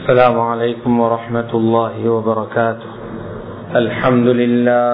السلام عليكم ورحمة الله وبركاته الحمد لله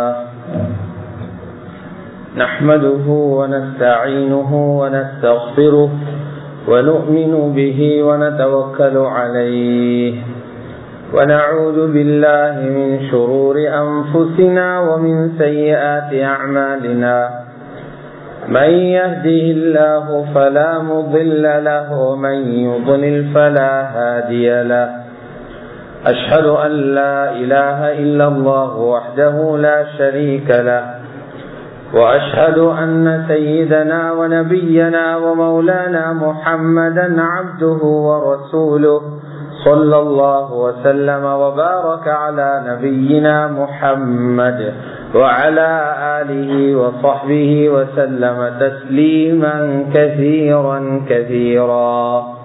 نحمده ونستعينه ونستغفره ونؤمن به ونتوكل عليه ونعوذ بالله من شرور أنفسنا ومن سيئات أعمالنا من يهده الله فلا مضل له ومن يضلل فلا هادي له أشهد أن لا إله إلا الله وحده لا شريك له وأشهد أن سيدنا ونبينا ومولانا محمدا عبده ورسوله صلى الله وسلم وبارك على نبينا محمد وعلى آله وصحبه وسلم تسليما كثيرا كثيرا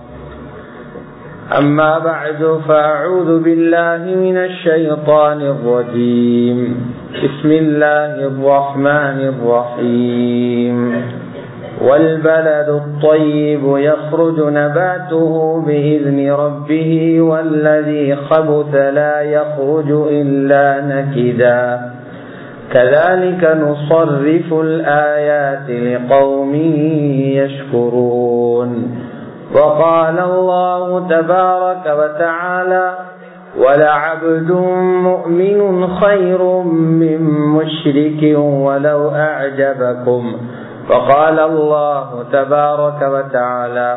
أما بعد فأعوذ بالله من الشيطان الرجيم بسم الله الرحمن الرحيم والبلد الطيب يخرج نباته بإذن ربه والذي خبث لا يخرج إلا نكدا كذلك نصرف الآيات لقوم يشكرون وقال الله تبارك وتعالى ولعبد مؤمن خير من مشرك ولو أعجبكم وقال الله تبارك وتعالى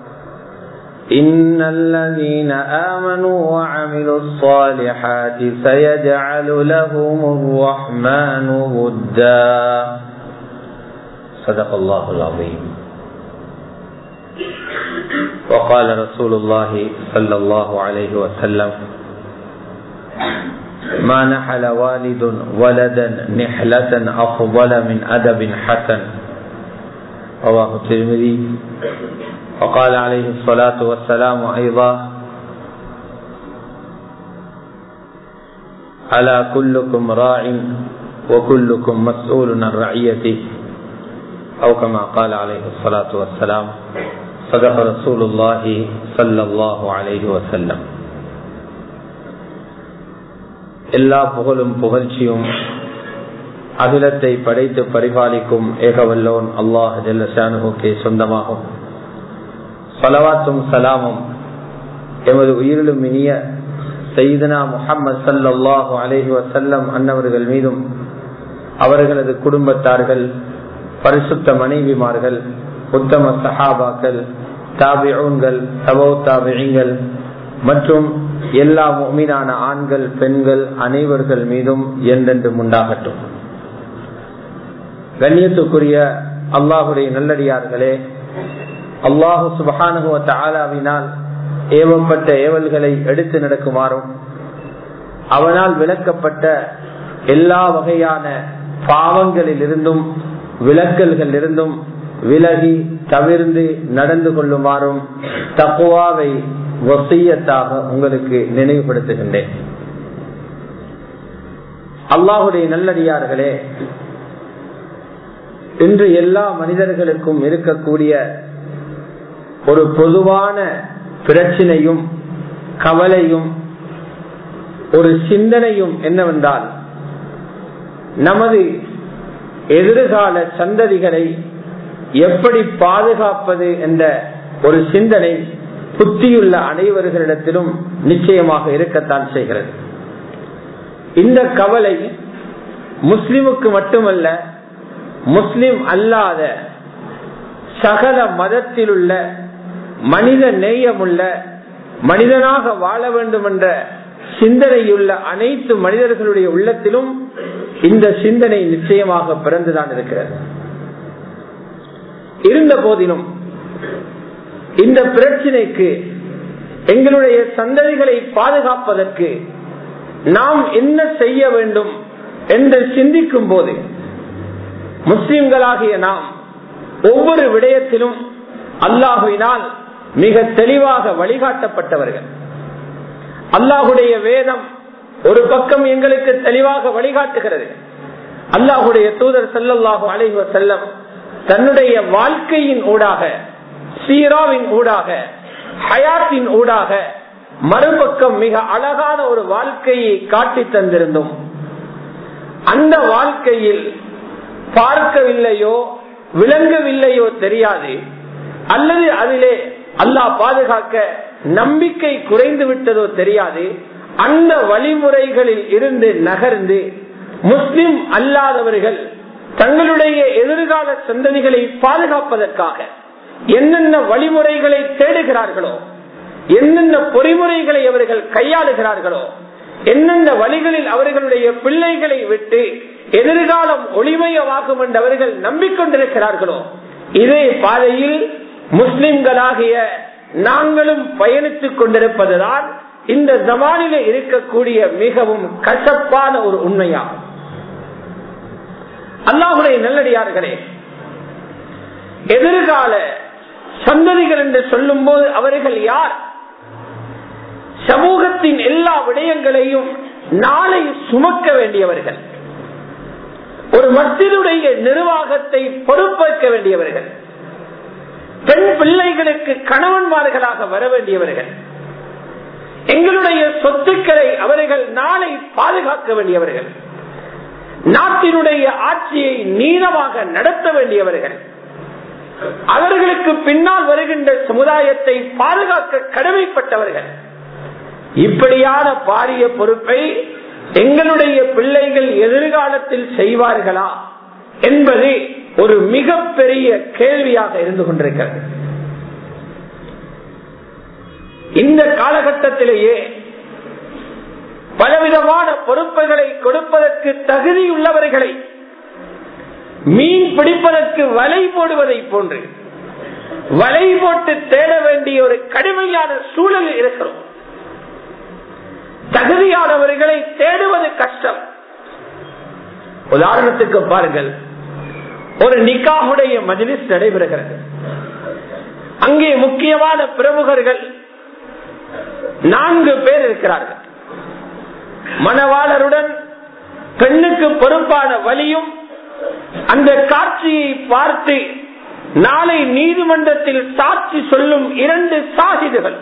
إن الذين آمنوا وعملوا الصالحات سيجعل لهم الرحمن ودا صدق الله العظيم وقال رسول الله صلى الله عليه وسلم ما نحل والد ولدا نحلة أفضل من أدب حسن رواه الترمذي وقال عليه الصلاة والسلام أيضا ألا كلكم راع وكلكم مسؤول عن رعيته أو كما قال عليه الصلاة والسلام صدق رسول الله صلى الله عليه وسلم எல்லா புகழும் புகழ்ச்சியும் அகிலத்தை படைத்து பரிபாலிக்கும் ஏகவல்லோன் அல்லாஹ் ஜல்லஷானுகே சொந்தமாகும் சலவாத்தும் சலாமும் எமது உயிரிலும் இனிய செய்தனா முகமது சல்லாஹு அலேஹி வசல்லம் அன்னவர்கள் மீதும் அவர்களது குடும்பத்தார்கள் பரிசுத்த மனைவிமார்கள் உத்தம சஹாபாக்கள் தாபிஊன்கள் தபோ தாபிகள் மற்றும் எல்லா மீதான ஆண்கள் பெண்கள் அனைவர்கள் மீதும் என்றென்றும் உண்டாகட்டும் கண்ணியத்துக்குரிய அல்லாஹுடைய நல்லடியார்களே அல்லாஹு சுபகானுகுவ ஆலாவினால் ஏவப்பட்ட ஏவல்களை எடுத்து நடக்குமாறும் அவனால் விளக்கப்பட்ட எல்லா வகையான பாவங்களில் இருந்தும் விளக்கல்கள் இருந்தும் விலகி தவிர்ந்து நடந்து கொள்ளுமாறும் தக்குவாவை வசியத்தாக உங்களுக்கு நினைவுபடுத்துகின்றேன் அல்லாஹுடைய நல்லடியார்களே இன்று எல்லா மனிதர்களுக்கும் இருக்கக்கூடிய ஒரு பொதுவான பிரச்சனையும் கவலையும் ஒரு சிந்தனையும் என்னவென்றால் நமது எதிர்கால சந்ததிகளை எப்படி பாதுகாப்பது என்ற ஒரு சிந்தனை புத்தியுள்ள அனைவர்களிடத்திலும் நிச்சயமாக இருக்கத்தான் செய்கிறது இந்த கவலை முஸ்லிமுக்கு மட்டுமல்ல முஸ்லிம் அல்லாத சகல மதத்தில் உள்ள மனித நேயமுள்ள மனிதனாக வாழ வேண்டும் என்ற சிந்தனையுள்ள அனைத்து மனிதர்களுடைய உள்ளத்திலும் இந்த சிந்தனை நிச்சயமாக பிறந்துதான் இருக்கிறது இருந்த போதிலும் இந்த பிரச்சனைக்கு எங்களுடைய சந்ததிகளை பாதுகாப்பதற்கு நாம் என்ன செய்ய வேண்டும் என்று சிந்திக்கும் போது முஸ்லிம்களாகிய நாம் ஒவ்வொரு விடயத்திலும் அல்லாஹுவினால் மிக தெளிவாக வழிகாட்டப்பட்டவர்கள் அல்லாஹுடைய வேதம் ஒரு பக்கம் எங்களுக்கு தெளிவாக வழிகாட்டுகிறது அல்லாஹுடைய தூதர் செல்லல்லாஹு அலைவ செல்லம் தன்னுடைய வாழ்க்கையின் ஊடாக சீராவின் ஊடாக ஹயாத்தின் ஊடாக மறுபக்கம் மிக அழகான ஒரு வாழ்க்கையை காட்டி தந்திருந்தோம் அந்த வாழ்க்கையில் பார்க்கவில்லையோ விளங்கவில்லையோ தெரியாது அல்லது அதிலே அல்லாஹ் பாதுகாக்க நம்பிக்கை குறைந்து விட்டதோ தெரியாது அந்த வழிமுறைகளில் இருந்து நகர்ந்து முஸ்லிம் அல்லாதவர்கள் தங்களுடைய எதிர்கால சந்ததிகளை பாதுகாப்பதற்காக என்னென்ன வழிமுறைகளை தேடுகிறார்களோ என்னென்ன பொறிமுறைகளை அவர்கள் கையாளுகிறார்களோ என்னென்ன வழிகளில் அவர்களுடைய பிள்ளைகளை விட்டு எதிர்காலம் ஒளிமயமாகும் என்று அவர்கள் நம்பிக்கொண்டிருக்கிறார்களோ இதே பாதையில் முஸ்லிம்களாகிய நாங்களும் பயணித்துக் கொண்டிருப்பதுதான் இந்த ஜமானிலே இருக்கக்கூடிய மிகவும் கசப்பான ஒரு உண்மையாகும் அல்லாஹுடைய நல்லடியார்களே எதிர்கால சந்ததிகள் என்று சொல்லும் போது அவர்கள் யார் சமூகத்தின் எல்லா விடயங்களையும் நாளை சுமக்க வேண்டியவர்கள் ஒரு மத்தியுடைய நிர்வாகத்தை பொறுப்பேற்க வேண்டியவர்கள் பெண் பிள்ளைகளுக்கு கணவன்மார்களாக வர வேண்டியவர்கள் எங்களுடைய சொத்துக்களை அவர்கள் நாளை பாதுகாக்க வேண்டியவர்கள் நாட்டினுடைய ஆட்சியை நீளமாக நடத்த வேண்டியவர்கள் அவர்களுக்கு பின்னால் வருகின்ற சமுதாயத்தை பாதுகாக்க கடமைப்பட்டவர்கள் இப்படியான பாரிய பொறுப்பை எங்களுடைய பிள்ளைகள் எதிர்காலத்தில் செய்வார்களா என்பது ஒரு மிகப்பெரிய கேள்வியாக இருந்து கொண்டிருக்கிறது இந்த காலகட்டத்திலேயே பலவிதமான பொறுப்புகளை கொடுப்பதற்கு தகுதியுள்ளவர்களை மீன் பிடிப்பதற்கு வலை போடுவதை போன்று வலை போட்டு தேட வேண்டிய ஒரு கடுமையான சூழல் இருக்கிறோம் தகுதியானவர்களை தேடுவது கஷ்டம் உதாரணத்துக்கு பாருங்கள் ஒரு நிக்காவுடைய மஜிலிஸ் நடைபெறுகிறது அங்கே முக்கியமான பிரமுகர்கள் நான்கு பேர் இருக்கிறார்கள் மணவாளருடன் பெண்ணுக்கு பொறுப்பான வழியும் அந்த காட்சியை பார்த்து நாளை நீதிமன்றத்தில் சாட்சி சொல்லும் இரண்டு சாகிதுகள்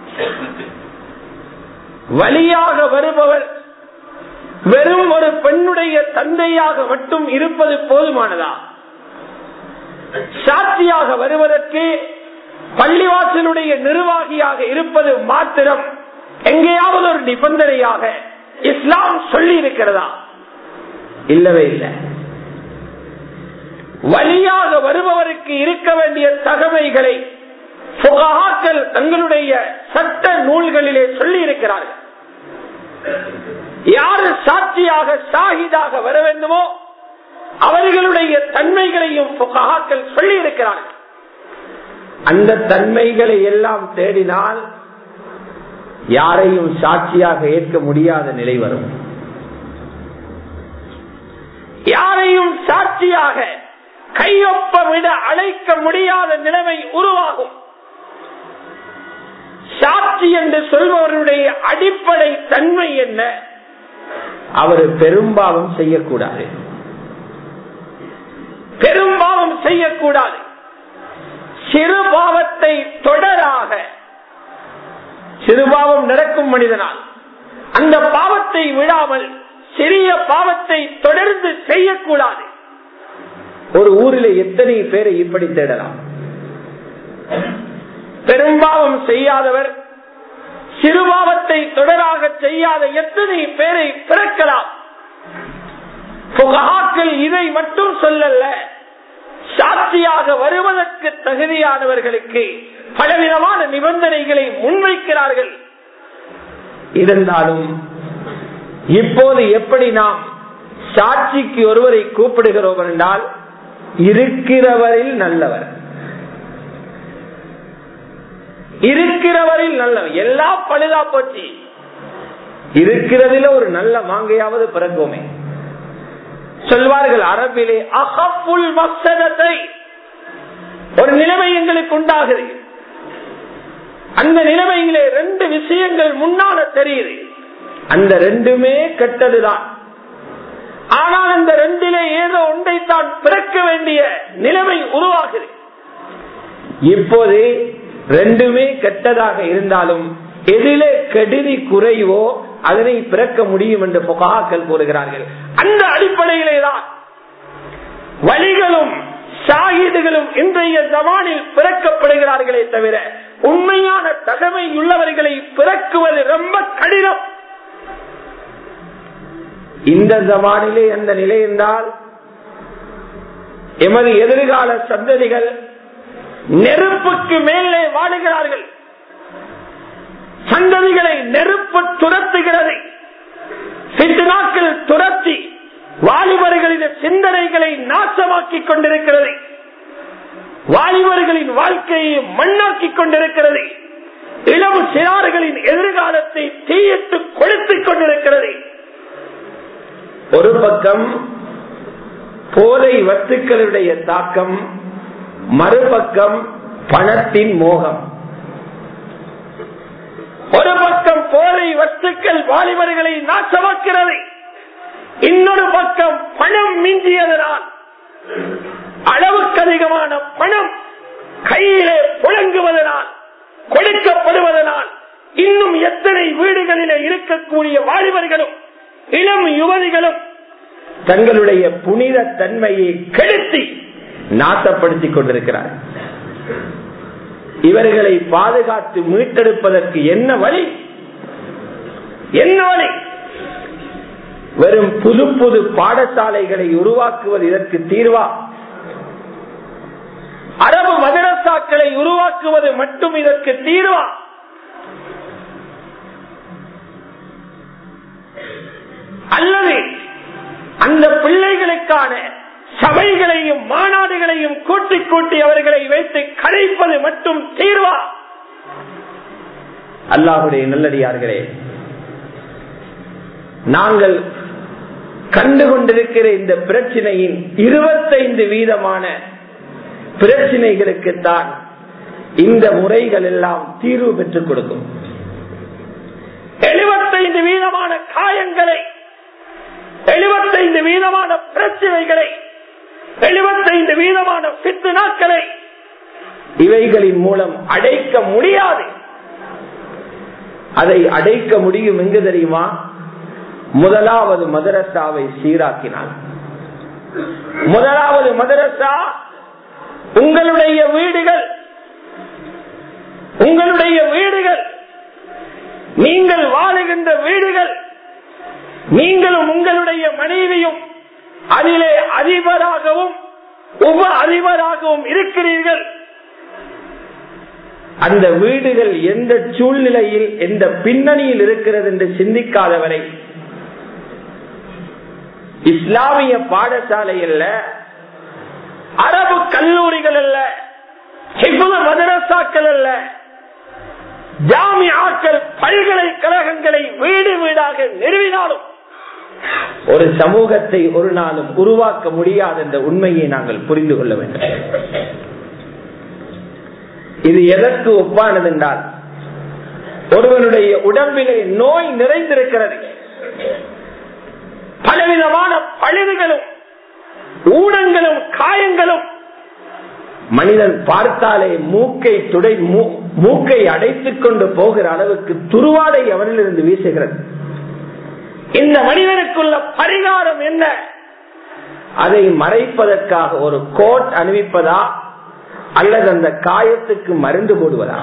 வழியாக வருபவர் வெறும் ஒரு பெண்ணுடைய தந்தையாக மட்டும் இருப்பது போதுமானதா சாட்சியாக வருவதற்கு பள்ளிவாசலுடைய நிர்வாகியாக இருப்பது மாத்திரம் எங்கேயாவது ஒரு நிபந்தனையாக இஸ்லாம் சொல்லி இருக்கிறதா இல்லவே இல்லை வழியாக வருபவருக்கு இருக்க வேண்டிய தகமைகளை புகாக்கள் தங்களுடைய சட்ட நூல்களிலே சொல்லி இருக்கிறார்கள் யாரு சாட்சியாக ஷாஹிதாக வர வேண்டுமோ அவர்களுடைய தன்மைகளையும் புகாக்கள் சொல்லி இருக்கிறார்கள் அந்த தன்மைகளை எல்லாம் தேடினால் யாரையும் சாட்சியாக ஏற்க முடியாத நிலை வரும் யாரையும் சாட்சியாக கையொப்ப விட அழைக்க முடியாத நிலைமை உருவாகும் சாட்சி என்று சொல்பவருடைய அடிப்படை தன்மை என்ன அவர் பெரும்பாவம் செய்யக்கூடாது பெரும்பாவம் செய்யக்கூடாது சிறு பாவத்தை தொடராக சிறுபாவம் நடக்கும் மனிதனால் அந்த பாவத்தை விடாமல் சிறிய பாவத்தை தொடர்ந்து செய்யக்கூடாது ஒரு ஊரில் எத்தனை பேரை இப்படி தேடலாம் பெரும்பாவம் செய்யாதவர் சிறுபாவத்தை தொடராக செய்யாத எத்தனை பேரை பிறக்கலாம் புகாக்கள் இதை மட்டும் சொல்லல சாட்சியாக வருவதற்கு தகுதியானவர்களுக்கு பலவிதமான நிபந்தனைகளை முன்வைக்கிறார்கள் இருந்தாலும் இப்போது எப்படி நாம் சாட்சிக்கு ஒருவரை கூப்பிடுகிறோம் என்றால் இருக்கிறவரில் நல்லவர் இருக்கிறவரில் நல்லவர் எல்லா பழுதா போச்சு இருக்கிறதுல ஒரு நல்ல மாங்கையாவது பிறக்குமே சொல்வார்கள் அரபிலே அகப்புல் மக்சதத்தை ஒரு நிலைமை எங்களுக்கு உண்டாகுது அந்த நிலைமையிலே ரெண்டு விஷயங்கள் முன்னால தெரியுது அந்த ரெண்டுமே கெட்டதுதான் ஆனால் அந்த ரெண்டிலே ஏதோ ஒன்றைத்தான் பிறக்க வேண்டிய நிலைமை உருவாகுது இப்போது ரெண்டுமே கெட்டதாக இருந்தாலும் எதிலே கெடுதி குறைவோ அதனை பிறக்க முடியும் என்று புகாக்கள் கூறுகிறார்கள் அந்த அடிப்படையிலே தான் வழிகளும் ஷாகிதுகளும் இன்றைய ஜமானில் பிறக்கப்படுகிறார்களே தவிர உண்மையான தகமை உள்ளவர்களை பிறக்குவது ரொம்ப கடினம் இந்த ஜமானிலே அந்த நிலை என்றால் எமது எதிர்கால சந்ததிகள் நெருப்புக்கு மேலே வாழுகிறார்கள் சந்ததிகளை நெருப்பு துரத்துகிறது சித்து நாட்கள் துரத்தி வாலிபர்களின் சிந்தனைகளை நாசமாக்கிக் கொண்டிருக்கிறது வாலிபர்களின் வாழ்க்கையை மண்ணாக்கிக் கொண்டிருக்கிறது இளம் சிறார்களின் எதிர்காலத்தை தீயிட்டு கொளுத்திக் கொண்டிருக்கிறது ஒரு பக்கம் போதை வத்துக்களுடைய தாக்கம் மறுபக்கம் பணத்தின் மோகம் ஒரு பக்கம் போதை வஸ்துக்கள் வாலிபர்களை நாசமாக்கிறது இன்னொரு பக்கம் பணம் மிஞ்சியதனால் அளவுக்கு அதிகமான பணம் கையிலே புழங்குவதனால் கொடுக்கப்படுவதனால் இன்னும் எத்தனை வீடுகளிலே இருக்கக்கூடிய வாலிபர்களும் இளம் யுவதிகளும் தங்களுடைய புனித தன்மையை கெடுத்தி நாசப்படுத்திக் கொண்டிருக்கிறார் இவர்களை பாதுகாத்து மீட்டெடுப்பதற்கு என்ன வழி என்ன வழி வெறும் புது புது பாடசாலைகளை உருவாக்குவது இதற்கு தீர்வா அரபு மதரசாக்களை உருவாக்குவது மட்டும் இதற்கு தீர்வா அல்லது அந்த பிள்ளைகளுக்கான சபைகளையும் மாநாடுகளையும் கூட்டி கூட்டி அவர்களை வைத்து கலைப்பது மட்டும் தீர்வா அல்லாஹுடைய நல்லடியார்களே நாங்கள் கண்டுகொண்டிருக்கிற இந்த பிரச்சனையின் இருபத்தைந்து வீதமான பிரச்சனைகளுக்குத்தான் இந்த முறைகள் எல்லாம் தீர்வு பெற்றுக் கொடுக்கும் எழுபத்தைந்து வீதமான காயங்களை எழுபத்தைந்து வீதமான பிரச்சனைகளை எழுபத்தைந்து வீதமான பித்து நாட்களை இவைகளின் மூலம் அடைக்க முடியாது அதை அடைக்க முடியும் எங்கு தெரியுமா முதலாவது மதரசாவை சீராக்கினார் முதலாவது மதரசா உங்களுடைய வீடுகள் உங்களுடைய வீடுகள் நீங்கள் வாழுகின்ற வீடுகள் நீங்களும் உங்களுடைய மனைவியும் அதிலே அதிபராகவும் உப அதிபராகவும் இருக்கிறீர்கள் அந்த வீடுகள் எந்த சூழ்நிலையில் எந்த பின்னணியில் இருக்கிறது என்று சிந்திக்காதவரை இஸ்லாமிய பாடசாலை அல்ல அரபு கல்லூரிகள் அல்ல ஹிபுல மதரசாக்கள் அல்ல ஜாமியாக்கள் பல்கலைக்கழகங்களை வீடு வீடாக நிறுவினாலும் ஒரு சமூகத்தை ஒரு நாளும் உருவாக்க முடியாது என்ற உண்மையை நாங்கள் புரிந்து கொள்ள வேண்டும் இது எதற்கு ஒப்பானது என்றால் ஒருவனுடைய உடம்பிலே நோய் நிறைந்திருக்கிறது பலவிதமான பழுதுகளும் ஊனங்களும் காயங்களும் மனிதன் பார்த்தாலே மூக்கை துடை மூக்கை அடைத்துக் கொண்டு போகிற அளவுக்கு துருவாடை அவனிலிருந்து வீசுகிறது இந்த மனிதனுக்குள்ள பரிகாரம் என்ன அதை மறைப்பதற்காக ஒரு கோட் அணிவிப்பதா அல்லது அந்த காயத்துக்கு மருந்து போடுவதா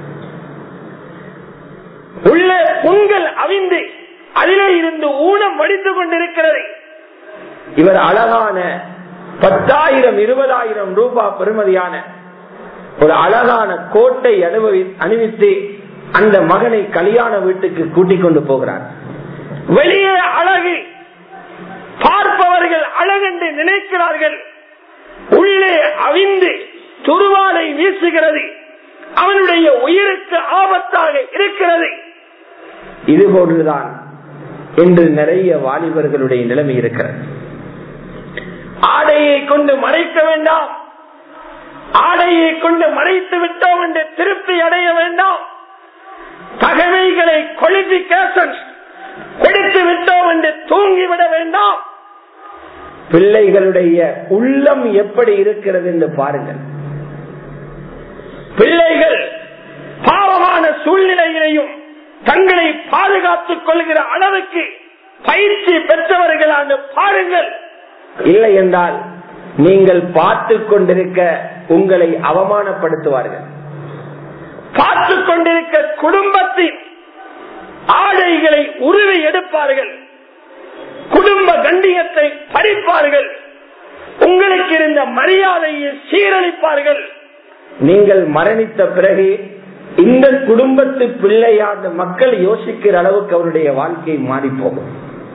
உள்ள புண்கள் அவிந்து அதிலே இருந்து ஊனம் வடித்துக் கொண்டிருக்கிறது இவர் அழகான பத்தாயிரம் இருபதாயிரம் ரூபாய் பெறுமதியான ஒரு அழகான கோட்டை அனுபவி அணிவித்து அந்த மகனை கல்யாண வீட்டுக்கு கூட்டிக் கொண்டு போகிறார் வெளியே அழகு பார்ப்பவர்கள் அழகென்று நினைக்கிறார்கள் உள்ளே அவிந்து துருவாலை வீசுகிறது அவனுடைய உயிருக்கு ஆபத்தாக இருக்கிறது இது போன்றுதான் இன்று நிறைய வாலிபர்களுடைய நிலைமை இருக்கிறது ஆடையை கொண்டு மறைக்க வேண்டாம் ஆடையை கொண்டு மறைத்து விட்டோம் என்று திருப்தி அடைய வேண்டாம் தகவைகளை குவாலிபிகேஷன் கொடுத்து விட்டோம் என்று தூங்கிவிட வேண்டாம் பிள்ளைகளுடைய உள்ளம் எப்படி இருக்கிறது என்று பாருங்கள் பிள்ளைகள் பாவமான சூழ்நிலையிலையும் தங்களை பாதுகாத்துக் கொள்கிற அளவுக்கு பயிற்சி பெற்றவர்களான பாருங்கள் இல்லை என்றால் நீங்கள் பார்த்து கொண்டிருக்க உங்களை அவமானப்படுத்துவார்கள் பார்த்து கொண்டிருக்க குடும்பத்தின் ஆடைகளை உருவி எடுப்பார்கள் குடும்ப கண்டியத்தை பறிப்பார்கள் உங்களுக்கு இருந்த மரியாதையை சீரழிப்பார்கள் நீங்கள் மரணித்த பிறகு இந்த குடும்பத்து பிள்ளையான மக்கள் யோசிக்கிற அளவுக்கு அவருடைய வாழ்க்கை மாறி போகும்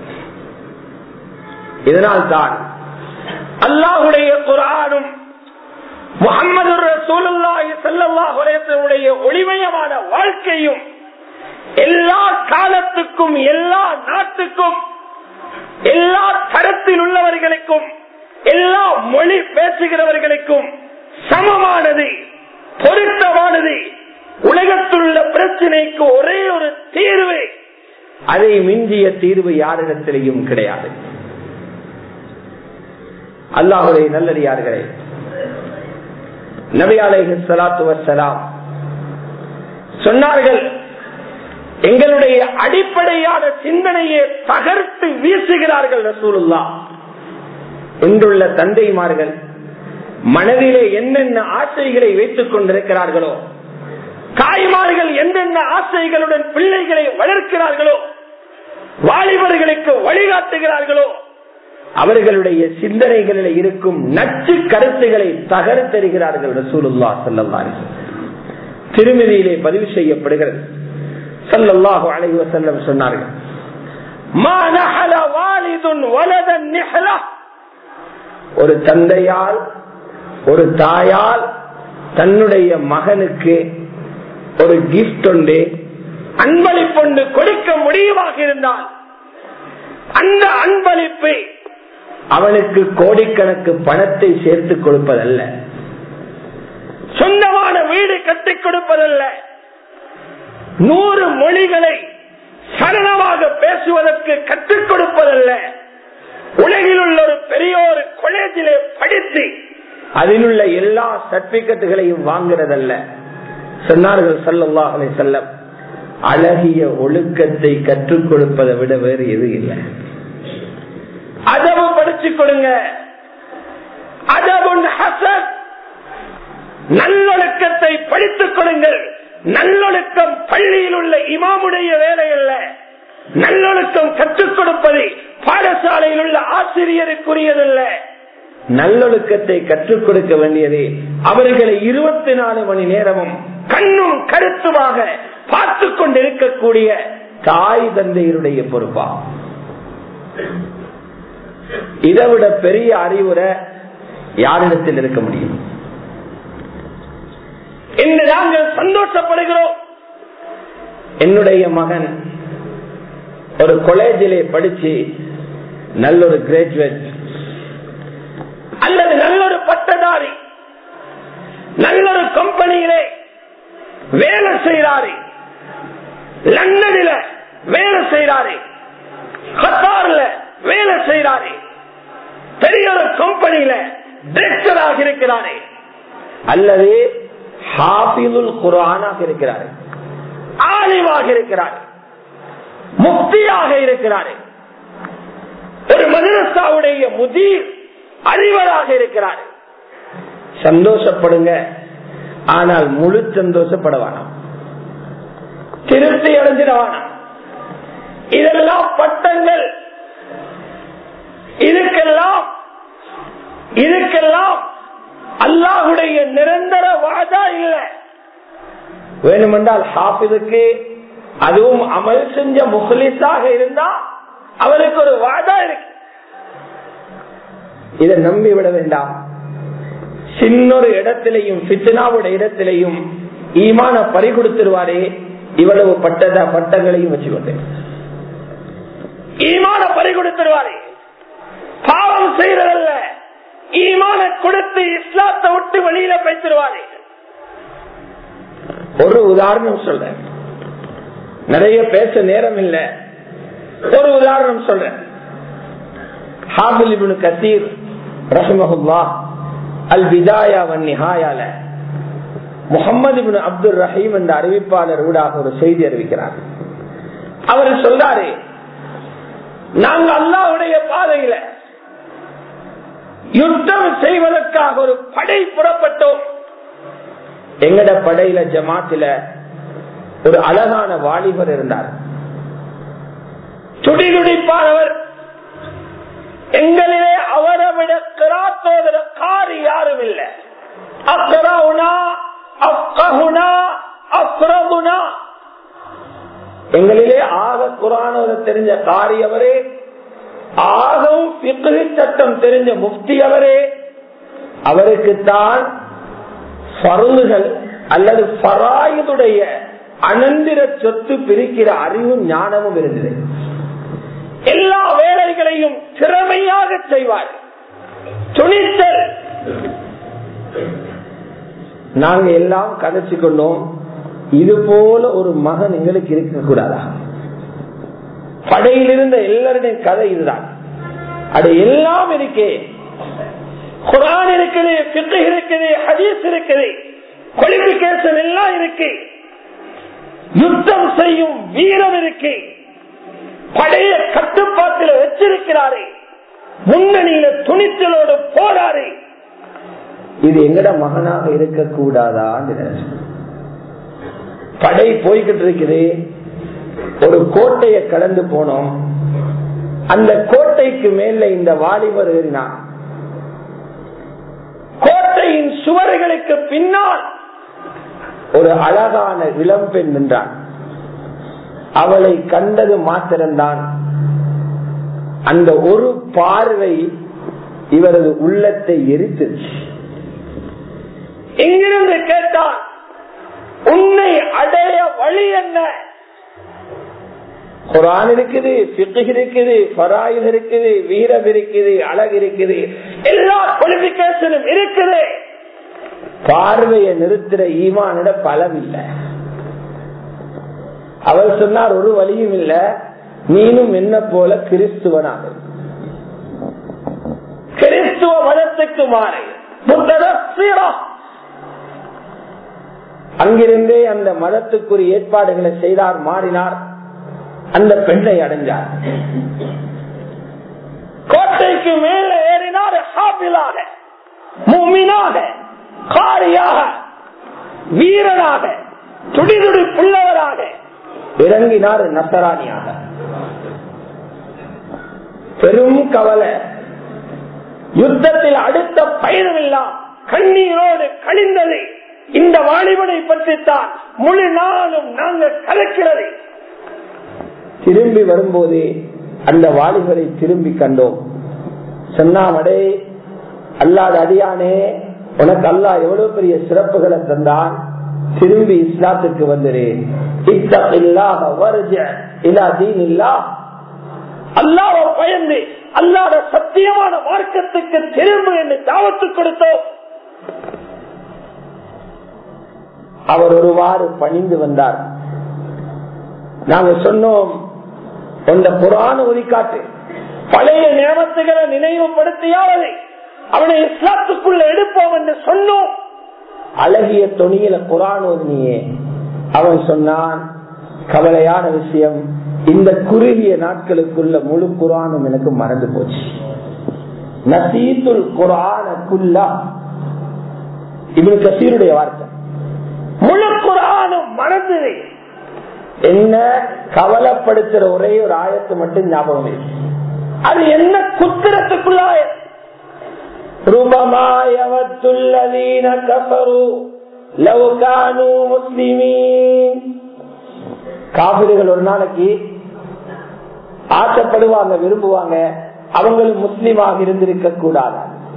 இதனால் தான் அல்லாஹுடைய குரானும் முகமது ரசூலுல்லாஹி ஸல்லல்லாஹு அலைஹி வஸல்லம் ஒளிமயமான வாழ்க்கையும் எல்லா காலத்துக்கும் எல்லா நாட்டுக்கும் எல்லா தரத்தில் உள்ளவர்களுக்கும் எல்லா மொழி பேசுகிறவர்களுக்கும் சமமானது பொருத்தமானது உலகத்துள்ள பிரச்சனைக்கு ஒரே ஒரு தீர்வு அதை மிஞ்சிய தீர்வு யாரிடத்திலையும் கிடையாது அல்லாஹுடைய நல்லடியார்களே நபி அலைஹி ஸலாத்து வஸ்ஸலாம் சொன்னார்கள் எங்களுடைய அடிப்படையான சிந்தனையை தகர்த்து வீசுகிறார்கள் ரசூலுல்லா இன்றுள்ள தந்தைமார்கள் மனதிலே என்னென்ன ஆசைகளை வைத்துக் கொண்டிருக்கிறார்களோ தாய்மார்கள் என்னென்ன ஆசைகளுடன் பிள்ளைகளை வளர்க்கிறார்களோ வாலிபர்களுக்கு வழிகாட்டுகிறார்களோ அவர்களுடைய சிந்தனைகளில் இருக்கும் நச்சு கருத்துக்களை தகர்த்தெறிகிறார்கள் ரசூலுல்லா சல்லல்லாஹு திருமதியிலே பதிவு செய்யப்படுகிறது சல்லல்லாஹு அலைஹி வஸல்லம் சொன்னார்கள் மா நஹல வாலிதுன் வலதன் நிஹலா ஒரு தந்தையால் ஒரு தாயால் தன்னுடைய மகனுக்கு ஒரு கிஃப்ட் ஒன்று அன்பளிப்பொண்டு கொடுக்க முடியுமாக இருந்தால் அந்த அன்பளிப்பை அவனுக்கு கோடிக்கணக்கு பணத்தை சேர்த்து கொடுப்பதல்ல சொந்தமான வீடு கட்டிக் கொடுப்பதல்ல நூறு மொழிகளை சரணமாக பேசுவதற்கு கற்றுக் கொடுப்பதல்ல உலகில் உள்ள ஒரு பெரிய ஒரு கொலேஜிலே படித்து அதில் உள்ள எல்லா சர்டிபிகேட்டுகளையும் வாங்குறதல்ல சொன்னார்கள் சல்லல்லா அலை செல்லம் அழகிய ஒழுக்கத்தை கற்றுக் கொடுப்பதை விட வேறு எது இல்லை அதவு படிச்சு கொடுங்க அதவுன் ஹசன் நல்லொழுக்கத்தை படித்துக் கொடுங்கள் நல்லொழுக்கம் பள்ளியில் உள்ள இமாமுடைய வேலை அல்ல நல்லொழுக்கம் கற்றுக் கொடுப்பது பாடசாலையில் உள்ள ஆசிரியருக்குரியதல்ல நல்லொழுக்கத்தை கற்றுக் கொடுக்க வேண்டியது அவர்களை இருபத்தி நாலு மணி நேரமும் கண்ணும் கருத்துமாக பார்த்து கொண்டிருக்கக்கூடிய தாய் தந்தையருடைய பொறுப்பா இதை விட பெரிய அறிவுரை யாரிடத்தில் இருக்க முடியும் இன்று நாங்கள் சந்தோஷப்படுகிறோம் என்னுடைய மகன் ஒரு காலேஜிலே படிச்சு நல்ல ஒரு கிராஜுவேட் அல்லது நல்ல ஒரு பட்டதாரி நல்ல ஒரு கம்பெனியிலே வேலை செய்யறாரு லண்டனில வேலை செய்யறாரு கத்தார்ல வேலை செய்யறாரு பெரிய ஒரு கம்பெனியில டிரெக்டராக இருக்கிறாரு அல்லது ஹாபிதுல் குரானாக இருக்கிறாரு ஆலிவாக இருக்கிறார் முக்தியாக இருக்கிறாரு ஒரு மதரசாவுடைய முதிர் அறிவராக இருக்கிறார் சந்தோஷப்படுங்க ஆனால் முழு சந்தோஷப்பட வேணாம் திருப்தி அடைஞ்சிட வேணாம் இதெல்லாம் பட்டங்கள் இதுக்கெல்லாம் இதுக்கெல்லாம் அல்லாஹுடைய நிரந்தர வாதா இல்லை வேணுமென்றால் ஹாஃபிதுக்கு அதுவும் அமல் செஞ்ச முகலிஸாக இருந்தா அவருக்கு ஒரு வாதா இருக்கு இதை நம்பி விட வேண்டாம் சின்னொரு இடத்திலையும் பித்னாவுடைய இடத்திலையும் ஈமான பறி கொடுத்துருவாரே இவ்வளவு பட்டத பட்டங்களையும் வச்சுக்கொண்டு ஈமான பறி கொடுத்துருவாரே பாவம் செய்யறதல்ல ஈமான கொடுத்து இஸ்லாத்தை விட்டு வெளியில பேசிடுவாரே ஒரு உதாரணம் சொல்றேன் நிறைய பேச நேரம் இல்ல ஒரு உதாரணம் சொல்றேன் ஹாபில் இப்னு கசீர் ரஹ்மஹுல்லா அல் விதாயா வன் நிஹாயால முகமது இப்னு அப்துல் ரஹீம் என்ற அறிவிப்பாளர் ஊடாக ஒரு செய்தி அறிவிக்கிறார் அவர் சொல்றாரு நாங்க அல்லாவுடைய பாதையில யுத்தம் செய்வதற்காக ஒரு படை புறப்பட்டோம் எங்கட படையில ஜமாத்தில ஒரு அழகான வாலிபர் இருந்தார் துடிதுடிப்பானவர் எங்களிலே அவரை விட கிராத்தோதர காரி யாரும் இல்லை அக்கரவுனா அக்ககுனா அக்ரகுனா எங்களிலே ஆக குரானோட தெரிஞ்ச காரியவரே ஆகவும் பிக்ரி சட்டம் தெரிஞ்ச முக்தி அவரே அவருக்குத்தான் பருந்துகள் அல்லது பராயுடைய அனந்திர சொத்து பிரிக்கிற அறிவும் ஞானமும் இருந்தது எல்லா வேலைகளையும் திறமையாக செய்வார் துணித்தல் நாங்க எல்லாம் கதைச்சு கொண்டோம் இது போல ஒரு மகன் எங்களுக்கு இருக்க கூடாதா படையில் இருந்த எல்லாருடைய கதை இதுதான் அது எல்லாம் இருக்கே குரான் இருக்குது பித்து இருக்குது ஹதீஸ் இருக்குது குவாலிபிகேஷன் எல்லாம் இருக்கு யுத்தம் செய்யும் வீரம் இருக்கு படைய கட்டுப்பாட்டில் வச்சிருக்கிறாரு முன்னணியில துணிச்சலோடு போராறு இது எங்கட மகனாக இருக்கக்கூடாதான்னு படை போய்கிட்டு இருக்குது ஒரு கோட்டையை கடந்து போனோம் அந்த கோட்டைக்கு மேல இந்த வாலிபர் ஏறினான் கோட்டையின் சுவர்களுக்கு பின்னால் ஒரு அழகான இளம்பெண் நின்றான் அவளை கண்டது மாத்திரம்தான் அந்த ஒரு பார்வை இவரது உள்ளத்தை எரித்துச்சு எங்கிருந்து கேட்டான் உன்னை அடைய வழி என்ன குரான் இருக்குது பிக்கு இருக்குது பராயில் இருக்குது வீரம் இருக்குது அழகு இருக்குது எல்லா குவாலிபிகேஷனும் இருக்குது பார்வையை நிறுத்துற ஈமானிட பலம் இல்லை அவர் சொன்னார் ஒரு வழியும் இல்ல நீனும் என்ன போல கிறிஸ்துவனாக கிறிஸ்துவ மதத்துக்கு மாறி அங்கிருந்தே அந்த மதத்துக்குரிய ஏற்பாடுகளை செய்தார் மாறினார் அந்த பெண்ணை அடைஞ்சார் கோட்டைக்கு மேலே ஏறினார் ஹாபிலாக மூமினாக காரியாக வீரனாக துடிதுடி புள்ளவராக இறங்கினார் நசராணியாக பெரும் கவலை யுத்தத்தில் அடுத்த பயணமெல்லாம் கண்ணீரோடு கழிந்தது இந்த வாலிபனை பற்றித்தான் முழு நாளும் நாங்கள் கலக்கிறது திரும்பி வரும்போது அந்த வாலிபரை திரும்பி கண்டோம் சொன்னாமடே அல்லாத அடியானே உனக்கு அல்லா எவ்வளவு பெரிய சிறப்புகளை தந்தான் திரும்பி இஸ்லாத்துக்கு வந்துரு அல்லாவ பயந்து அல்லாத சத்தியமான மார்க்கத்துக்கு திரும்பு என்று தாவத்து கொடுத்தோம் அவர் ஒருவாறு பணிந்து வந்தார் நாங்க சொன்னோம் அந்த புராண ஒதுக்காட்டு பழைய நேமத்துகளை நினைவுபடுத்தியாவது அவனை இஸ்லாத்துக்குள்ள எடுப்போம் என்று சொன்னோம் அழகிய தொனியில குரான் ஓதுனியே அவன் சொன்னான் கவலையான விஷயம் இந்த குறுகிய நாட்களுக்குள்ள முழு குரானும் எனக்கு மறந்து போச்சு நசீத்துல் குரானுக்குள்ளா இவனு கசீருடைய வார்த்தை முழு குரானும் மறந்தது என்ன கவலைப்படுத்துற ஒரே ஒரு ஆயத்து மட்டும் ஞாபகம் இருக்கு அது என்ன குத்திரத்துக்குள்ளாய ரூபமாயவத்துள்ளதீன கபரு லவுகானு முஸ்லிமீன் காவிரிகள் ஒரு நாளைக்கு ஆசைப்படுவாங்க விரும்புவாங்க அவங்களும் முஸ்லீமாக இருந்திருக்க கூடாது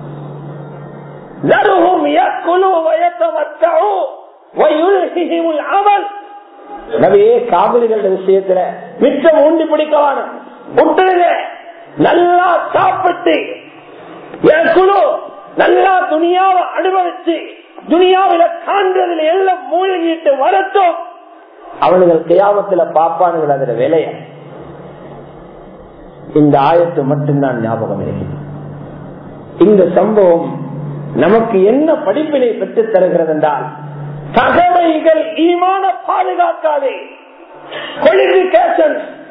நபியே காவிரிகள் விஷயத்துல மிச்சம் உண்டி பிடிக்கவான விட்டுருங்க நல்லா சாப்பிட்டு என் குழு நல்லா துணியாவை அனுபவிச்சு துணியாவில காண்றதுல எல்லாம் மூழ்கிட்டு வரட்டும் அவனுகள் கியாமத்துல பாப்பானுகள் அதுல விலைய இந்த ஆயத்து மட்டும்தான் ஞாபகம் இருக்கு இந்த சம்பவம் நமக்கு என்ன படிப்பினை பெற்றுத் தருகிறது என்றால் தகவைகள் ஈமான பாதுகாக்காதே குவாலிபிகேஷன்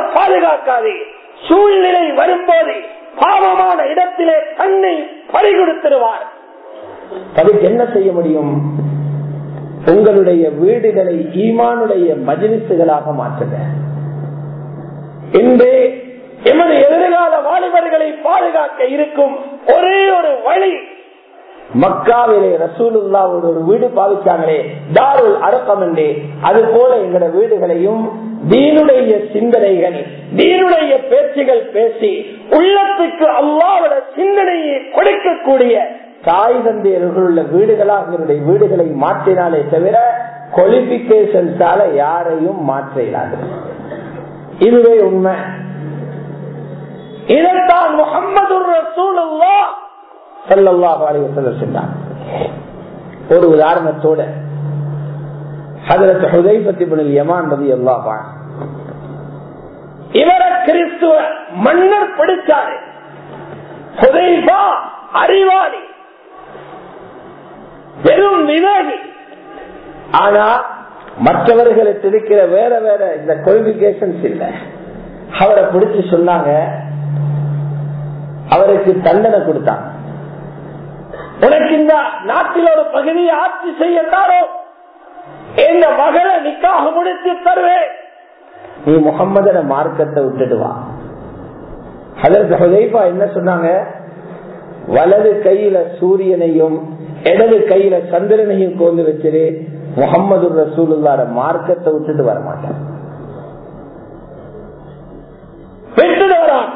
பாதுகாக்காது சூழ்நிலை வரும்போது பாவமான இடத்திலே தன்னை பறிகொடுத்திருவார் அதுக்கு என்ன செய்ய முடியும் உங்களுடைய வீடுகளை ஈமானுடைய மஜிலிசுகளாக மாற்றுங்க இன்று எமது எதிர்கால வாலிபர்களை பாதுகாக்க இருக்கும் ஒரே ஒரு வழி மக்காவிலே ரசூலுல்லாவோட ஒரு வீடு பாவிச்சாங்களே தாருல் அடக்கம் என்றே அது போல எங்களோட வீடுகளையும் தீனுடைய சிந்தனைகள் தீனுடைய பேச்சுகள் பேசி உள்ளத்துக்கு அல்லாவோட சிந்தனையை கொடுக்கக்கூடிய தாய் தந்தையர்கள் உள்ள வீடுகளாக எங்களுடைய வீடுகளை மாற்றினாலே தவிர குவாலிபிகேஷன்ஸால யாரையும் மாற்ற இயலாது இதுவே உண்மை இதைத்தான் முகமது ரசூலுல்லா ஸல்லல்லாஹு அலைஹி வஸல்லம் சொன்னார் ஒரு உதாரணத்தோட ஹதரத் ஹுதைஃபத் இப்னு யமான் ரலியல்லாஹு அன்ஹு இவர கிறிஸ்துவ மன்னர் பிடிச்சாரு ஹுதைஃபா அறிவாளி வெறும் விவேகி ஆனா மற்றவர்களுக்கு இருக்கிற வேற வேற இந்த குவாலிபிகேஷன்ஸ் இல்ல அவரை பிடிச்சு சொன்னாங்க அவருக்கு தண்டனை கொடுத்தாங்க உனக்கு இந்த நாட்டில் ஒரு பகுதியை ஆட்சி செய்யத்தாரோ இந்த மகளை நிக்காக முடித்து தருவேன் நீ முகம்மதன மார்க்கத்தை விட்டுட்டு வா அதற்கு ஹுதைஃபா என்ன சொன்னாங்க வலது கையில சூரியனையும் இடது கையில சந்திரனையும் கோந்து வச்சிரு முகம்மது ரசூலுல்லாட மார்க்கத்தை விட்டுட்டு வர மாட்டான் விட்டுட்டு வரான்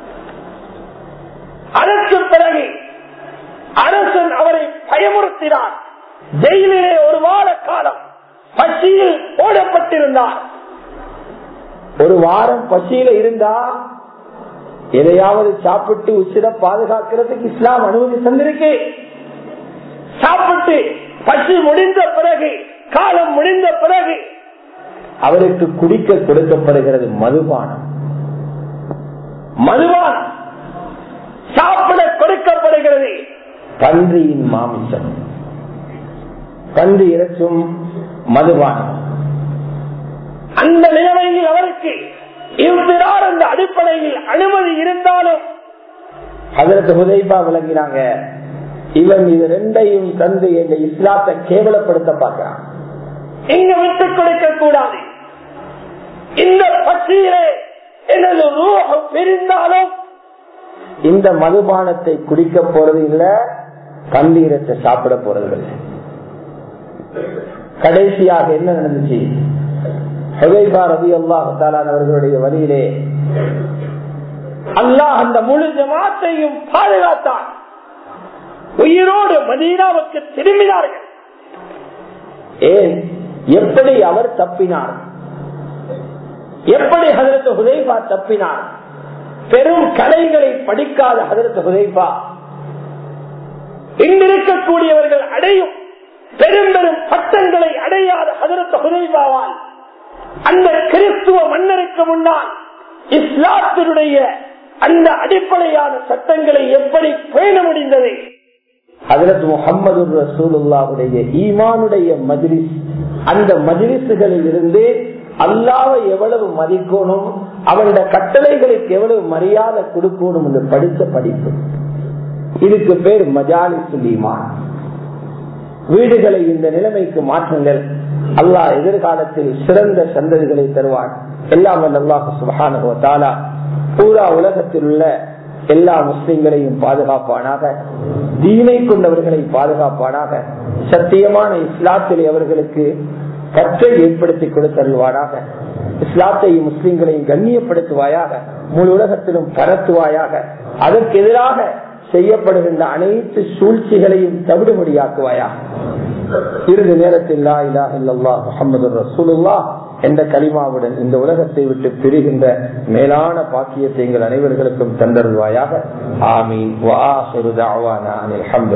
அதற்கு பிறகு அரசன் அவரை பயமுறுத்தினார் ஜெயிலிலே ஒரு வார காலம் பசியில் போடப்பட்டிருந்தார் ஒரு வாரம் பசியில இருந்தா எதையாவது சாப்பிட்டு உச்சிர பாதுகாக்கிறதுக்கு இஸ்லாம் அனுமதி தந்திருக்கு சாப்பிட்டு பசி முடிந்த பிறகு காலம் முடிந்த பிறகு அவருக்கு குடிக்க கொடுக்கப்படுகிறது மதுபானம் மதுவானம் சாப்பிட கொடுக்கப்படுகிறது பன்றியின் மாமிசம் பன்றி இறைச்சும் மதுபானம் அந்த நிலைமையில் அவருக்கு இவ்விறார் அந்த அடிப்படையில் அனுமதி இருந்தாலும் அதற்கு உதைப்பா விளங்கினாங்க இவன் இது ரெண்டையும் தந்து எங்க இஸ்லாத்தை கேவலப்படுத்த பார்க்கிறான் இங்கு விட்டுக் கொடுக்க கூடாது இந்த பசியிலே எனது ரூஹ் பிரிந்தாலும் இந்த மதுபானத்தை குடிக்க போறது இல்ல பன்னீரத்தை சாப்பிட போறது இல்லை கடைசியாக என்ன நடந்துச்சு ஹுதைபா ரவி அல்லாஹாலான் அவர்களுடைய வழியிலே அல்லாஹ் அந்த முழு ஜமாத்தையும் பாதுகாத்தான் உயிரோடு மதீனாவுக்கு திரும்பினார்கள் ஏன் எப்படி அவர் தப்பினார் எப்படி ஹதரத் ஹுதைபா தப்பினார் பெரும் கலைகளை படிக்காத ஹதரத் ஹுதைபா இங்கிருக்கக்கூடியவர்கள் அடையும் பெரும் பெரும் பட்டங்களை அடையாத ஹதரத் ஹுதைபாவால் அந்த கிறிஸ்துவ மன்னருக்கு முன்னால் இஸ்லாத்தினுடைய அந்த அடிப்படையான சட்டங்களை எப்படி பேண முடிந்தது ஹதரத் முகமது ரசூலுல்லாவுடைய ஈமானுடைய மஜ்லிஸ் அந்த மஜ்லிசுகளில் இருந்து அல்லாவை எவ்வளவு மதிக்கணும் அவருடைய கட்டளைகளுக்கு எவ்வளவு மரியாதை கொடுக்கணும் என்று படித்த படிப்பு இதுக்கு பேர் மஜாலிசுல் ஈமான் வீடுகளை இந்த நிலைமைக்கு மாற்றுங்கள் அல்லாஹ் எதிர்காலத்தில் சிறந்த சந்ததிகளை தருவான் எல்லாம் அல்லாஹ் சுபகான பூரா உலகத்தில் உள்ள எல்லா முஸ்லிம்களையும் பாதுகாப்பானாக தீனை கொண்டவர்களை பாதுகாப்பானாக சத்தியமான இஸ்லாத்திலே அவர்களுக்கு கற்றை ஏற்படுத்தி கொடுத்தருள்வானாக இஸ்லாத்தையும் முஸ்லிம்களையும் கண்ணியப்படுத்துவாயாக முழு உலகத்திலும் பரத்துவாயாக அதற்கு எதிராக செய்யப்படுகின்ற அனைத்து சூழ்ச்சிகளையும் தவிடுபடியாக்குவாயா இறுதி நேரத்தில் லா இலா இல்லல்லா முகமது ரசூலுல்லா என்ற கலிமாவுடன் இந்த உலகத்தை விட்டு பிரிகின்ற மேலான பாக்கியத்தை எங்கள் அனைவர்களுக்கும் தந்தருவாயாக ஆமீன் வா